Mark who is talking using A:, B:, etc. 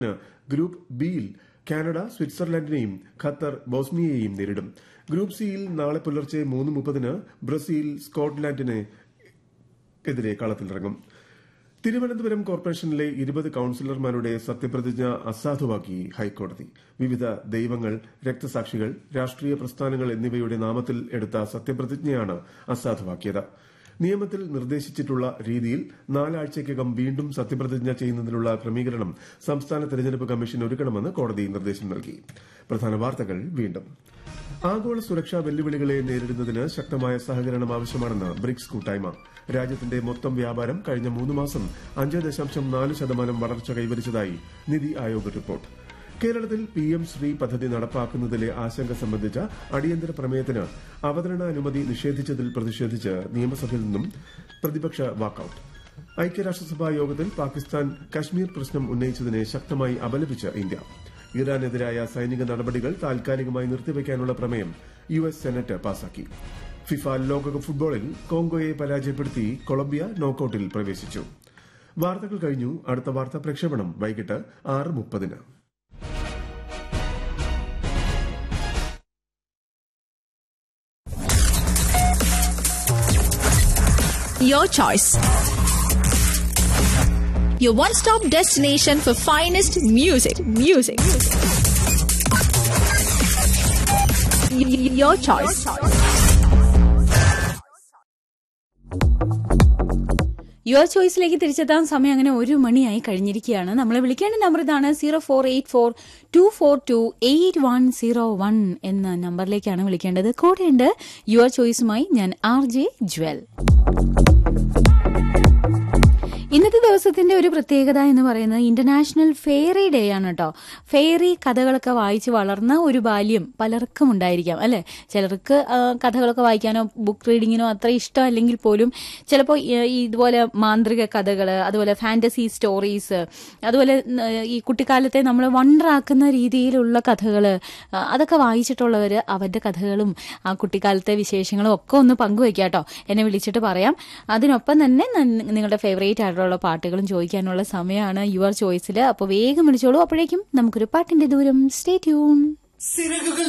A: Group ബിയിൽ Canada സ്വിറ്റ്സർലൻഡിനെയും Qatar ബോസ്നിയയെയും നേരിടും group സിയിൽ നാളെ പുലർച്ചെ മൂന്ന് മുപ്പതിന് ബ്രസീൽ സ്കോട്ട്ലാൻഡിനെതിരെ കളത്തിലിറങ്ങും തിരുവനന്തപുരം കോർപ്പറേഷനിലെ ഇരുപത് കൌൺസിലർമാരുടെ സത്യപ്രതിജ്ഞ അസാധുവാക്കി ഹൈക്കോടതി വിവിധ ദൈവങ്ങൾ രക്തസാക്ഷികൾ രാഷ്ട്രീയ പ്രസ്ഥാനങ്ങൾ എന്നിവയുടെ നാമത്തിൽ എടുത്ത സത്യപ്രതിജ്ഞയാണ് അസാധുവാക്കിയത് നിയമത്തിൽ നിർദ്ദേശിച്ചിട്ടുള്ള രീതിയിൽ നാലാഴ്ചയ്ക്കകം വീണ്ടും സത്യപ്രതിജ്ഞ ചെയ്യുന്നതിനുള്ള ക്രമീകരണം സംസ്ഥാന തെരഞ്ഞെടുപ്പ് കമ്മീഷൻ ഒരുക്കണമെന്ന് കോടതി നിർദ്ദേശം നൽകി പ്രധാന വാർത്തകൾ വീണ്ടും ആഗോള സുരക്ഷാ വെല്ലുവിളികളെ നേരിടുന്നതിന് ശക്തമായ സഹകരണം ആവശ്യമാണെന്ന് ബ്രിക്സ് കൂട്ടായ്മ രാജ്യത്തിന്റെ മൊത്തം വ്യാപാരം കഴിഞ്ഞ മൂന്ന് മാസം അഞ്ച് ദശാംശം നാല് ശതമാനം വളർച്ച കൈവരിച്ചതായി നിതി ആയോഗ് റിപ്പോർട്ട് കേരളത്തിൽ പി എം ശ്രീ പദ്ധതി നടപ്പാക്കുന്നതിലെ ആശങ്ക സംബന്ധിച്ച അടിയന്തര പ്രമേയത്തിന് അവതരണാനുമതി നിഷേധിച്ചതിൽ പ്രതിഷേധിച്ച് നിയമസഭയിൽ നിന്നും പ്രതിപക്ഷ വാക്കൌട്ട് ഐക്യരാഷ്ട്രസഭാ യോഗത്തിൽ പാകിസ്ഥാൻ കശ്മീർ പ്രശ്നം ഉന്നയിച്ചതിനെ ശക്തമായി അപലപിച്ച് ഇന്ത്യ ഇറാനെതിരായ സൈനിക നടപടികൾ താൽക്കാലികമായി നിർത്തിവെക്കാനുള്ള പ്രമേയം യു എസ് സെനറ്റ് പാസാക്കി ഫിഫ ലോകകപ്പ് ഫുട്ബോളിൽ കോങ്കോയെ പരാജയപ്പെടുത്തി കൊളംബിയ നോക്കൌട്ടിൽ പ്രവേശിച്ചു വാർത്തകൾ കഴിഞ്ഞു അടുത്ത വാർത്താ പ്രക്ഷേപണം വൈകിട്ട് ആറ് മുപ്പതിന്
B: Your choice. Your one-stop destination for finest music. Music. Y- y- Your choice.
C: Your ചോയ്സിലേക്ക് തിരിച്ചെത്താൻ സമയം അങ്ങനെ ഒരു മണിയായി കഴിഞ്ഞിരിക്കുകയാണ് നമ്മളെ വിളിക്കേണ്ട നമ്പർ ഇതാണ് zero four eight four two four two eight one zero one എന്ന നമ്പറിലേക്കാണ് വിളിക്കേണ്ടത് കൂടെയുണ്ട് യുവർ ചോയ്സുമായി ഞാൻ ആർ ജെ ജ്വൽ ഇന്നത്തെ ദിവസത്തിന്റെ ഒരു പ്രത്യേകത എന്ന് പറയുന്നത് ഇന്റർനാഷണൽ ഫെയറി ഡേ ആണ് കേട്ടോ ഫെയറി കഥകളൊക്കെ വായിച്ച് വളർന്ന ഒരു ബാല്യം പലർക്കും ഉണ്ടായിരിക്കാം അല്ലെ ചിലർക്ക് ആ, കഥകളൊക്കെ വായിക്കാനോ ബുക്ക് റീഡിങ്ങിനോ അത്ര ഇഷ്ടമല്ലെങ്കിൽ പോലും ചിലപ്പോൾ ഇതുപോലെ മാന്ത്രിക കഥകൾ അതുപോലെ ഫാന്റസി സ്റ്റോറീസ് അതുപോലെ ന- ഈ കുട്ടിക്കാലത്തെ നമ്മൾ വണ്ടറാക്കുന്ന രീതിയിലുള്ള കഥകൾ അതൊക്കെ വായിച്ചിട്ടുള്ളവർ അവരുടെ കഥകളും ആ കുട്ടിക്കാലത്തെ വിശേഷങ്ങളും ഒക്കെ ഒന്ന് പങ്കുവെക്കാം കേട്ടോ എന്നെ വിളിച്ചിട്ട് പറയാം അതിനൊപ്പം തന്നെ നൻ- നിങ്ങളുടെ ഫേവറേറ്റ് ആയിട്ടുള്ള പാട്ടുകളും ചോദിക്കാനുള്ള സമയമാണ് യുവർ ചോയ്സിൽ അപ്പോൾ വേഗം വിളിച്ചോളൂ അപ്പോഴേക്കും നമുക്കൊരു പാട്ടിന്റെ ദൂരം സ്റ്റേ ട്യൂൺ
D: ചിറകുകൾ